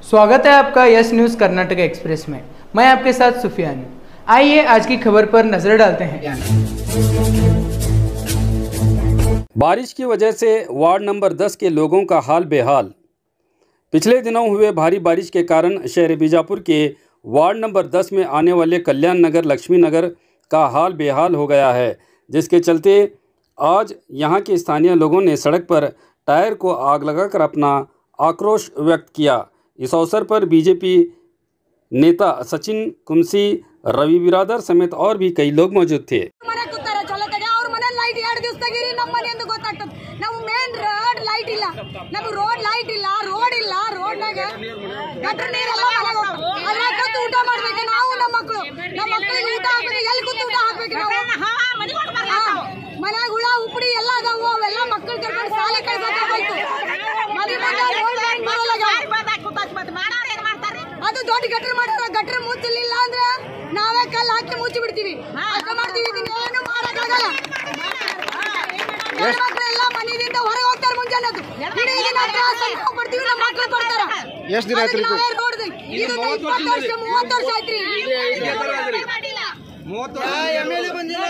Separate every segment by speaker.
Speaker 1: स्वागत है आपका यस न्यूज़ कर्नाटक एक्सप्रेस में मैं आपके साथ सुफियान हूं। आइए आज की खबर पर नजर डालते हैं
Speaker 2: बारिश की वजह से वार्ड नंबर 10 के लोगों का हाल बेहाल पिछले दिनों हुए भारी बारिश के कारण शहर बीजापुर के वार्ड नंबर 10 में आने वाले कल्याण नगर लक्ष्मी नगर का हाल बेहाल हो गया है जिसके चलते आज यहां के स्थानीय लोगों ने सड़क पर टायर को आग लगाकर अपना आक्रोश व्यक्त किया इस अवसर पर बीजेपी नेता सचिन कुमसी रवि बिरादर समेत और भी कई लोग मौजूद थे
Speaker 3: ಮನೆ ಕೂತಾರೆ ಚಲೋತೆಗೆ ಅವ್ರ ಮನೆ ಲೈಟ್ ಎರಡು ದಿವಸ ತೆಗೀರಿ ನಮ್ಮ ಮನೆ ಎಂದು ಗೊತ್ತಾಗ್ತದೆ ನಾವು ಮೇನ್ ರೋಡ್ ಲೈಟ್ ಇಲ್ಲ ನಮ್ಗೆ ರೋಡ್ ಲೈಟ್ ಇಲ್ಲ ರೋಡ್ ಇಲ್ಲ ರೋಡ್ನಾಗ ಗಟ್ರ ನೀರೆಲ್ಲ ಮನೆಗೆ ಹೋಗ್ತಾವ. ಅದ್ರಾಗ ಕೂತು ಊಟ ಮಾಡ್ಬೇಕು ನಾವು ನಮ್ಮ ಮಕ್ಕಳು ನಮ್ಮ ಮಕ್ಕಳಿಗೆ ಊಟ ಹಾಕ್ಬೇಕು ಎಲ್ಲಿ ಕೂತು ಊಟ ಹಾಕ್ಬೇಕು ನಾವು ಹಾ, ಮನ್ಯಾಗ ಹುಳ ಉಪ್ಪಡಿ ಎಲ್ಲ ಅದಾವು ಅವೆಲ್ಲ ಮಕ್ಕಳು ಕರ್ಕೊಂಡು ಶಾಲೆ ಕಳ್ಸೋಕಾಗೋಯ್ತು ಮನೆ ಮುಂದೆ ರೋಡ್ ಲೈಟ್ ಬರೋಲ್ಲ ಅದು ದೊಡ್ಡ ಗಟ್ರ ಮಾಡ್ತಾರ ಗಟ್ರ ಮುಚ್ಚಲಿಲ್ಲ ಅಂದ್ರೆ ನಾವೇ ಕಲ್ಲು ಹಾಕಿ ಮುಚ್ಚಿ ಬಿಡ್ತೀವಿ ಅಷ್ಟ ಮಾಡ್ತೀವಿ ಇದನ್ನ ಏನು ಮಾಡಕ್ಕಾಗಲ್ಲ ಮಕ್ಕಳೆಲ್ಲ ಮನೆಯಿಂದ ಹೊರಗೆ ಹೋಗ್ತಾರೆ ಮುಂಜಾನೆ ಹೊತ್ತು. ಇಡೀ ದಿನ ತ್ರಾಸ ನಾವು ಪಡ್ತೀವಿ ನಮ್ಮ ಮಕ್ಕಳು ಪಡ್ತಾರ
Speaker 4: ಎಷ್ಟ್ ದಿನ ಆಯ್ತ್ರಿ ಇದು?
Speaker 3: ನಾವೇ ನೋಡ್ದೆ. ಇದು ಇಪ್ಪತ್ತು ವರ್ಷ ಮೂವತ್ತು ವರ್ಷ ಆಯ್ತ್ರಿ ಯಾರು ಬಂದಿಲ್ಲ.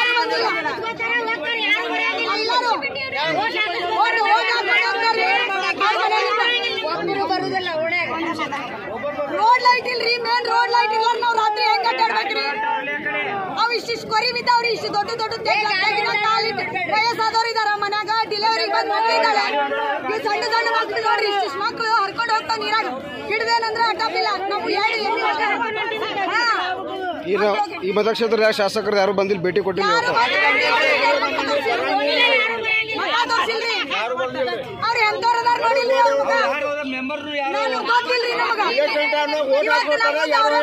Speaker 3: ಎಲ್ಲರೂ ಓಟ್- ಓಟ್ ಹಾಕ್ಬಿಟ್ಟು ಹೋಗ್ತಾರೆ. ಒಬ್ರು ಬರುದಿಲ್ಲ ರೋಡ್ ಲೈಟ್ ಇಲ್ರಿ ಮೇನ್ ರೋಡ್ ಲೈಟ್ ಇಲ್ಲ ನಾವ್ ರಾತ್ರಿ ಹೆಂಗ್ ಅಡ್ಡಾಡ್ಬೇಕ್ರಿ ಅವ್ ಇಷ್ಟಿಷ್ಟು ಕೊರಿ ಬಿದ್ದಾವ್ರಿ ಇಷ್ಟು ದೊಡ್ಡ ದೊಡ್ಡ ವಯಸ್ಸಾದವ್ರು ಇದಾರ ಮನ್ಯಾಗ ಡಿಲಿವರಿ ಬಂದ್ ಮಕ್ಳಿದಾಳೆ ಈ ಸಣ್ಣ ಸಣ್ಣ ಮಕ್ಳು ನೋಡ್ರಿ ಇಷ್ಟಿಷ್ಟು ಮಕ್ಳು ಹರ್ಕೊಂಡು ಹೋಗ್ತಾವ ನೀರಾಗ ಹಿಡ್ದೇನಂದ್ರೆ ಅಡ್ಡಪ್ಪಿಲ್ಲ ನಾವು ಎರಡು ಎಮ್ಮೆ ಹಾ.
Speaker 4: ಈ ರ- ಈ ಮತಕ್ಷೇತ್ರದ ಯಾವ ಶಾಸಕರು ಯಾರು ಬಂದಿಲ್ಲ ಭೇಟಿ ಕೊಟ್ಟಿಲ್ಲ
Speaker 3: ಯಾರು
Speaker 4: ಇವತ್ತು
Speaker 3: ಮಾತಾಡ್ಸಿಲ್ರಿ ಅವ್ರು ಎಂತವ್ರದಾರ ನೋಡಿಲ್ರಿ ಅವ್ರ ಮುಖ ನಾನು ಗೊತ್ತಿಲ್ರಿ ನಮಗ ಇವತ್ತು ನಮ್ಮ ಅವ್ರ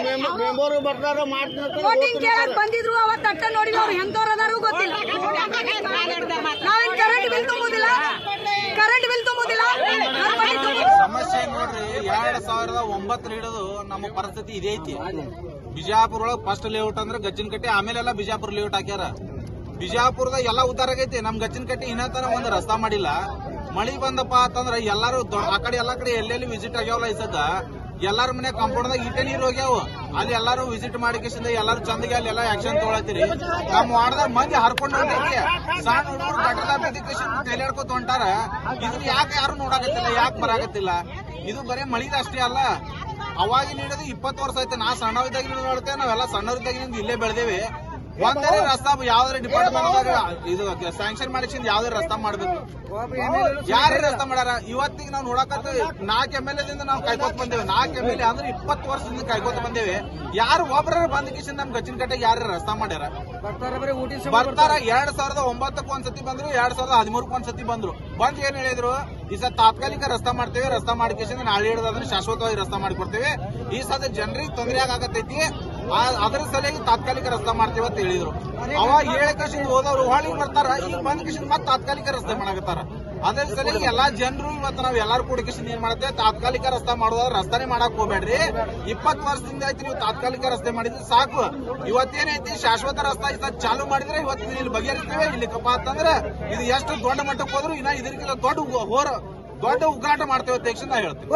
Speaker 3: ಬಂದಿ- ವೋಟಿಂಗ್ ಕೇಳಕ್ ಬಂದಿದ್ರು ಅವತ್ತು ಅಟ್ಟ ನೋಡಿಲ್ಲ ಅವ್ರು ಎಂತವ್ರದಾರು ಗೊತ್ತಿಲ್ಲ ನಾವೇನ್ ಕರೆಂಟ್ ಬಿಲ್ ತುಂಬುದಿಲ್ಲ ಕರೆಂಟ್ ಬಿಲ್ ತುಂಬುದಿಲ್ಲ ನಾವ್ ಮನೆ ತುಂಬುದಿಲ್ಲ.
Speaker 5: ಸಮಸ್ಯೆ ನೋಡ್ರಿ ಎರಡ್ ಸಾವಿರದ ಒಂಬತ್ತರ ಹಿಡಿದು ನಮ್ಮ ಪರಿಸ್ಥಿತಿ ಇದೇ ಐತಿ ಬಿಜಾಪುರ ಒಳಗ್ ಫಸ್ಟ್ ಲೇಔಟ್ ಅಂದ್ರೆ ಗಜ್ಜಿನ ಕಟ್ಟಿ ಆಮೇಲೆಲ್ಲ ಬಿಜಾಪುರ ಲೇಔಟ್ ಹಾಕ್ಯಾರ ಬಿಜಾಪುರದಾಗ ಎಲ್ಲ ಉದ್ದಾರ ಆಗೈತಿ ನಮ್ ಗಜ್ಜಿನ ಕಟ್ಟಿ ಇನ್ನೂ ತನ ಒಂದ್ ರಸ್ತಾ ಮಾಡಿಲ್ಲ ಮಳಿ ಬಂದಪ್ಪ ಅಂತಂದ್ರ ಎಲ್ಲಾರು ದೊ- ಆ ಕಡೆ ಎಲ್ಲಾ ಕಡೆ ಎಲ್ಲೆಲ್ಲಿ ವಿಸಿಟ್ ಆಗ್ಯಾವಲ್ಲ ಈ ಸದ್ದ ಎಲ್ಲಾರ ಮನೆ ಕಾಂಪೌಂಡ್ದಾಗ ಇಟ್ಟೆ ನೀರು ಹೋಗ್ಯಾವ ಅಲ್ಲಿ ಎಲ್ಲಾರು ವಿಸಿಟ್ ಮಾಡಿಕೆಸಿಂದ ಎಲ್ಲಾರು ಚಂದಗೆ ಅಲ್ಲಿ ಎಲ್ಲ ಆಕ್ಷನ್ ತಗೊಳತ್ತೀರಿ ನಮ್ಮ ವಾರ್ಡ್ದಾಗ ಮಂದಿ ಹರ್ಕೊಂಡು ಹೊಂಟೈತಿ ಸಣ್ಣ ಹುಡುಗರು ಗಟ್ಟದ ಬೆದಿಕೇಶನ್ ತಲೆಯಾಡ್ಕೊತ ಹೊಂಟಾರ ಇದನ್ನ ಯಾಕೆ ಯಾರು ನೋಡಾಕತ್ತಿಲ್ಲ ಯಾಕೆ ಬರಾಕತ್ತಿಲ್ಲ ಇದು ಬರೀ ಮಳಿದ ಅಷ್ಟೇ ಅಲ್ಲ ಅವಾಗಿನ ಹಿಡಿದು ಇಪ್ಪತ್ತು ವರ್ಷ ಆಯ್ತು ನಾ ಸಣ್ಣವಿದ್ದಾಗಿನ ನೋಡ್ತೇವೆ ನಾವೆಲ್ಲ ಸಣ್ಣವ್ರಿದ್ದಾಗಿನಿಂದ ಇಲ್ಲೇ ಬೆಳೆದೇವಿ ಒಂದೇ ರಸ್ತಾ ಯಾವ್ದಾರ ಡಿಪಾರ್ಟ್ಮೆಂಟ್ ಇದು ಸ್ಯಾಂಕ್ಷನ್ ಮಾಡಿಸಿಂದ ಯಾವ್ದಾರ ರಸ್ತಾ ಮಾಡ್ಬೇಕು ಯಾರೇ ರಸ್ತಾ ಮಾಡ್ಯಾರ ಇವತ್ತಿಗೆ ನಾವು ನೋಡಕತ್ತ ನಾಲ್ಕು ಎಮ್ ಎಲ್ ಎದಿಂದ ನಾವು ಕಾಯ್ಕೋತ ಬಂದೇವೆ ನಾಲ್ಕು ಎಮ್ ಎಲ್ ಎ ಅಂದ್ರೆ ಇಪ್ಪತ್ತು ವರ್ಷದಿಂದ ಕಾಯ್ಕೋತ ಬಂದೇವೆ ಯಾರು ಒಬ್ಬರ ಬಂದ ಕಿಶನ್ ನಮ್ ಗಚ್ಚಿನ ಕಟ್ಟೆಗೆ ಯಾರು ರಸ್ತಾ ಮಾಡ್ಯಾರ ಬರ್ತಾರ ಎರಡ್ ಸಾವಿರದ ಒಂಬತ್ತಕ್ಕೆ ಒಂದ್ಸತಿ ಬಂದ್ರು ಎರಡ್ ಸಾವಿರದ ಹದಿಮೂರಕ್ಕೆ ಒಂದ್ಸತಿ ಬಂದ್ರು ಬಂದ್ ಏನ್ ಹೇಳಿದ್ರು ಈ ಸಲ ತಾತ್ಕಾಲಿಕ ರಸ್ತಾ ಮಾಡ್ತೇವೆ ರಸ್ತಾ ಮಾಡಿಕೆಸಿಂದ ನಾಳೆ ಹಿಡಿದ್ರೆ ಶಾಶ್ವತವಾಗಿ ರಸ್ತಾ ಮಾಡಿಕೊಡ್ತೇವೆ ಈ ಸದ ಜನರಿಗೆ ತೊಂದರೆ ಆಗತೈತಿ ಆ- ಅದ್ರ ಸಲುವಾಗಿ ತಾತ್ಕಾಲಿಕ ರಸ್ತಾ ಮಾಡ್ತೇವೆ ಅಂತ ಹೇಳಿದ್ರು ಅವಾಗ ಏಳು ಕಸಿಂದ ಹೋದವ್ರು ಹೊಳಿ ಬರ್ತಾರ ಈಗ ಬಂದ್ ಕಿಸಿಂದ ಮತ್ತೆ ತಾತ್ಕಾಲಿಕ ರಸ್ತೆ ಮಾಡಕತ್ತಾರ ಅದ್ರ ಸಲುವಾಗಿ ಎಲ್ಲಾ ಜನರು ಇವತ್ತು ನಾವ್ ಎಲ್ಲಾರು ಕೂಡ ಕಿಸಿಂದ ಏನ್ ಮಾಡ್ತೇವೆ ತಾತ್ಕಾಲಿಕ ರಸ್ತಾ ಮಾಡೋದಾದ್ರೆ ರಸ್ತಾನೆ ಮಾಡಕ್ ಹೋಗ್ಬೇಡ್ರಿ ಇಪ್ಪತ್ತು ವರ್ಷದಿಂದ ಆಯ್ತು ನೀವು ತಾತ್ಕಾಲಿಕ ರಸ್ತೆ ಮಾಡಿದ್ರೆ ಸಾಕು ಇವತ್ತೇನೈತಿ ಶಾಶ್ವತ ರಸ್ತಾ ಈ ಸಲ ಚಾಲು ಮಾಡಿದ್ರೆ ಇವತ್ತು ಇಲ್ಲಿ ಬಗೆಹರಿತೇವೆ ಇಲ್ಲಿ ಕಪ್ಪ ಅಂತಂದ್ರೆ ಇದು ಎಷ್ಟು ದೊಡ್ಡ ಮಟ್ಟಕ್ಕೆ ಹೋದ್ರು ಇನ್ನ ಇದಕ್ಕಿಂತ ದೊಡ್ಡ ಉ- ಹೋರ ದೊಡ್ಡ ಉಗ್ರಾಟ ಮಾಡ್ತೇವೆ ಅಂತ ನಾ ಹೇಳ್ತೀನಿ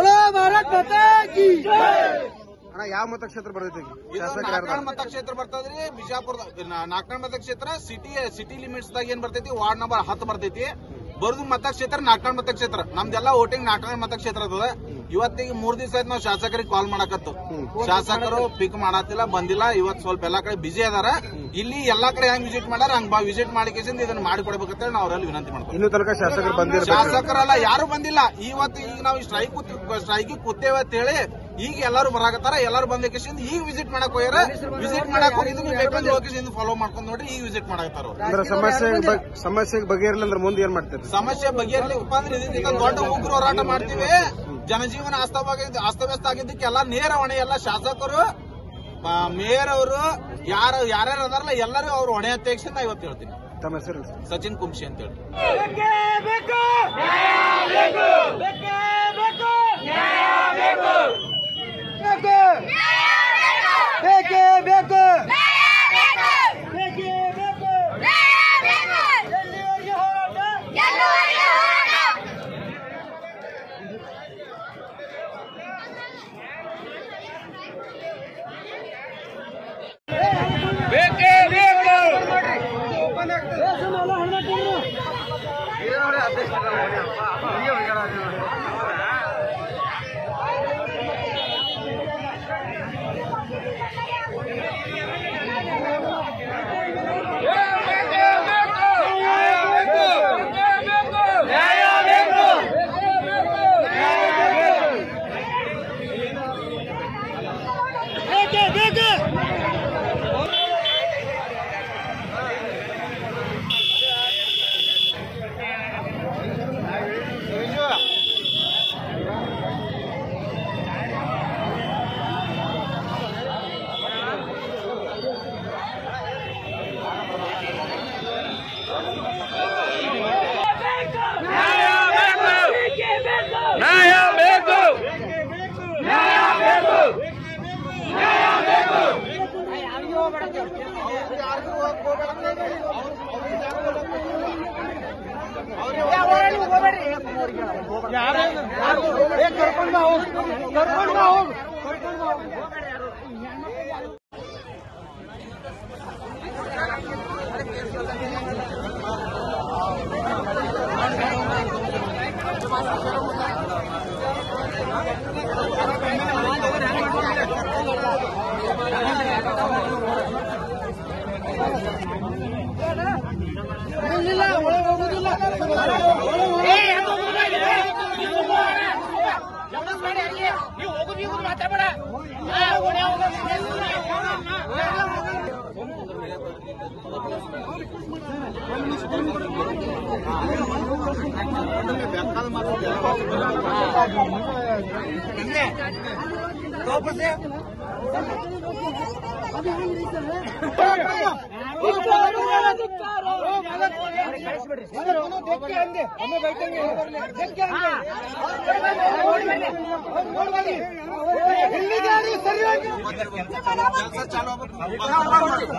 Speaker 4: ಅಣ್ಣ ಯಾವ ಮತಕ್ಷೇತ್ರ ಬರ್ತೈತಿ
Speaker 5: ಇದು
Speaker 4: ಶಾಸಕರು ಯಾರು
Speaker 5: ನಾಲ್ಕಾಣ್ ಮತಕ್ಷೇತ್ರ ಬರ್ತದ್ರಿ ಬಿಜಾಪುರದ ನಾಲ್ಕಾಣ್ ಮತಕ್ಷೇತ್ರ ಸಿಟಿ ಸಿಟಿ ಲಿಮಿಟ್ಸ್ ದಾಗ ಏನ್ ಬರ್ತೈತಿ ವಾರ್ಡ್ ನಂಬರ್ ಹತ್ತು ಬರ್ತೈತಿ ಬರುದು ಮತಕ್ಷೇತ್ರ ನಾಲ್ಕಾಣ್ ಮತಕ್ಷೇತ್ರ ನಮ್ದೆಲ್ಲ ವೋಟಿಂಗ್ ನಾಲ್ಕಾಣ್ ಮತಕ್ಷೇತ್ರ ಅದ ಇವತ್ತಿಗೆ ಮೂರ್ ದಿವಸ ಆಯ್ತು ನಾವು ಶಾಸಕರಿಗೆ ಕಾಲ್ ಮಾಡಕತ್ತು ಶಾಸಕರು ಪಿಕ್ ಮಾಡತ್ತಿಲ್ಲ ಬಂದಿಲ್ಲ ಇವತ್ ಸ್ವಲ್ಪ ಎಲ್ಲಾ ಕಡೆ ಬಿಜಿ ಅದಾರ ಇಲ್ಲಿ ಎಲ್ಲಾ ಕಡೆ ಹೆಂಗ್ ವಿಸಿಟ್ ಮಾಡ್ಯಾರ ಹಂಗ್ ಬಾ ವಿಸಿಟ್ ಮಾಡಿಕೆಸಿಂದ ಇದನ್ನ ಮಾಡಿಕೊಡ್ಬೇಕಂತ ನಾವು ಅವರಲ್ಲಿ ವಿನಂತಿ ಮಾಡ್ತೀವಿ
Speaker 4: ಇನ್ನೂ ತನಕ ಶಾಸಕರು ಬಂದಿರ್ಬೇಕು
Speaker 5: ಶಾಸಕರಲ್ಲ ಯಾರು ಬಂದಿಲ್ಲ ಇವತ್ತು ಈಗ ನಾವು ಸ್ಟ್ರೈಕ್ ಸ್ಟ್ರೈಕ್ ಕೂತೇವೆ ಅಂತ ಹೇಳಿ ಈಗ ಎಲ್ಲರೂ ಬರಾಕತ್ತಾರ ಎಲ್ಲರೂ ಬಂದ ಕೇಸಿಂದ ಈಗ ವಿಸಿಟ್ ಮಾಡಕ್ ಹೋಗ್ಯಾರ ವಿಸಿಟ್ ಮಾಡಕ್ ಹೋಗಿದ್ದು ನೀವು ಬೇಕಾದ್ರೆ ಲೊಕೇಶನ್ ಫಾಲೋ ಮಾಡ್ಕೊಂಡ್ ನೋಡ್ರಿ ಈಗ ವಿಸಿಟ್ ಮಾಡಕತ್ತಾರ ಅವ್ರು.
Speaker 4: ಅಂದ್ರೆ ಸಮಸ್ಯೆ ಬ- ಸಮಸ್ಯೆಗೆ ಬಗೆಹರಿಲ್ಲ ಅಂದ್ರೆ ಮುಂದೆ ಏನ್ ಮಾಡ್ತೀರಿ
Speaker 5: ಸಮಸ್ಯೆ ಬಗೆಹರ್ಲಿಕ್ಕಪ್ಪ ಅಂದ್ರೆ ಇದಕ್ಕಿಂತ ದೊಡ್ಡ ಉಗ್ರ ಹೋರಾಟ ಮಾಡ್ತೀವಿ ಜನಜೀವನ ಅಸ್ತವ್ಯ ಅಸ್ತವ್ಯಸ್ತ ಆಗಿದ್ದಕ್ಕೆ ಎಲ್ಲ ನೇರ ಹೊಣೆ ಎಲ್ಲ ಶಾಸಕರು ಆ, ಮೇಯರ್ ಅವರು ಯಾರು ಯಾರ್ಯಾರು ಅದಾರಲ್ಲ ಎಲ್ಲರೂ ಅವ್ರು ಹೊಣೆ ಅಧ್ಯಕ್ಷ ನಾ ಇವತ್ತು ಹೇಳ್ತೀನಿ
Speaker 4: ತಮ್ಮ ಹೆಸರು
Speaker 5: ಸಚಿನ್ ಕುಂಶಿ ಅಂತ ಹೇಳಿ ಕೆಲಸ ಚಾಲು ಆಗ್ಬೇಕು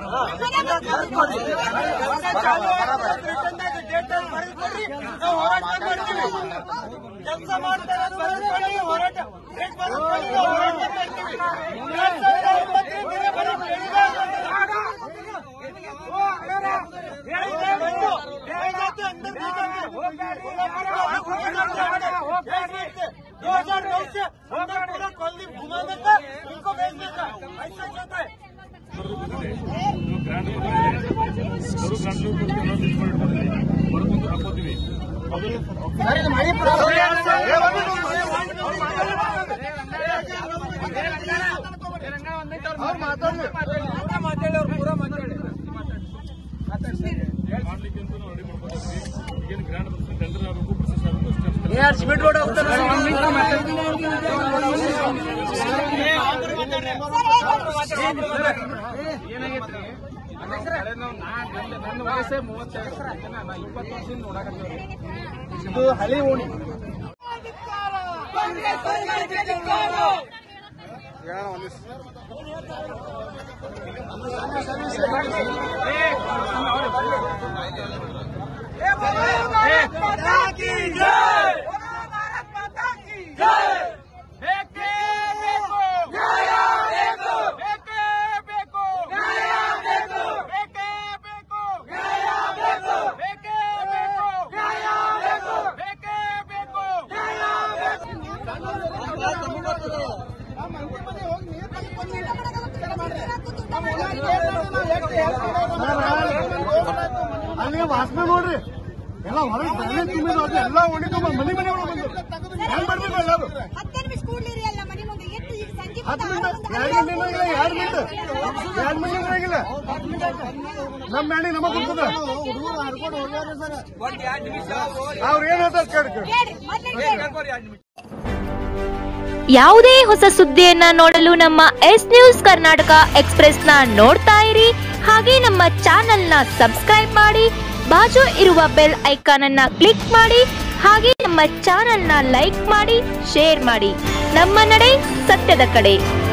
Speaker 5: ನನ್ನ ವಯಸ್ಸೇ ಮೂವತ್ತೈದು ನಾ ಇಪ್ಪತ್ತು ವರ್ಷದಿಂದ ನೋಡಕತ್ತೀವ್ರಿ ಇದು ಹಳಿ ಓಣಿ
Speaker 4: ಅಲ್ಲಿ ವಾಸನೆ ನೋಡ್ರಿ ಎಲ್ಲ ಹೊರಗೆ ಬೆಳೆ ತುಂಬಿದ್ರು ಎಲ್ಲ ಒಣಗಿ ಮನೆ ಮನೆ ಒಳಗೆ ಬಂದು ಹೆಂಗ್ ಬರ್ಬೇಕು ಎಲ್ಲರೂ
Speaker 3: ಹತ್ತು ನಿಮಿಷ ಕೂಡ್ಲಿರಿ ಅಲ್ಲ ಮನೆ ಮುಂದೆ ಎಷ್ಟು ಈಗ ಸಂಜೆ
Speaker 4: ಹತ್ತು ಮಿನಿಟ್ ಎರಡು ಮಿನಿಟ್ ಆಗಿಲ್ಲ ಎರಡು ಮಿನಿಟ್ ಎರಡು ಮಿನಿಟ್ ಆಗಿಲ್ಲ ನಮ್ಮ ಮ್ಯಾಣಿ ನಮಗ್ ಕೊಡ್ತದ ಅವ್ರು ಏನ್ ಹೇಳ್ತಾರೆ ಕೇಳಿ ಕೇಳಿ
Speaker 3: ಕೇಳ್ರಿ ಮೊದ್ಲೇ ಕೇಳ್ರಿ
Speaker 6: ಯಾವುದೇ ಹೊಸ ಸುದ್ದಿಯನ್ನ ನೋಡಲು ನಮ್ಮ ಎಸ್ ನ್ಯೂಸ್ ಕರ್ನಾಟಕ ಎಕ್ಸ್ಪ್ರೆಸ್ನ ನೋಡ್ತಾ ಇರಿ ಹಾಗೆ ನಮ್ಮ ಚಾನೆಲ್ನ ಸಬ್ಸ್ಕ್ರೈಬ್ ಮಾಡಿ ಬಾಜು ಇರುವ ಬೆಲ್ ಐಕಾನ್ ಅನ್ನ ಕ್ಲಿಕ್ ಮಾಡಿ ಹಾಗೆ ನಮ್ಮ ಚಾನೆಲ್ನ ಲೈಕ್ ಮಾಡಿ ಶೇರ್ ಮಾಡಿ ನಮ್ಮ ನಡೆ ಸತ್ಯದ ಕಡೆ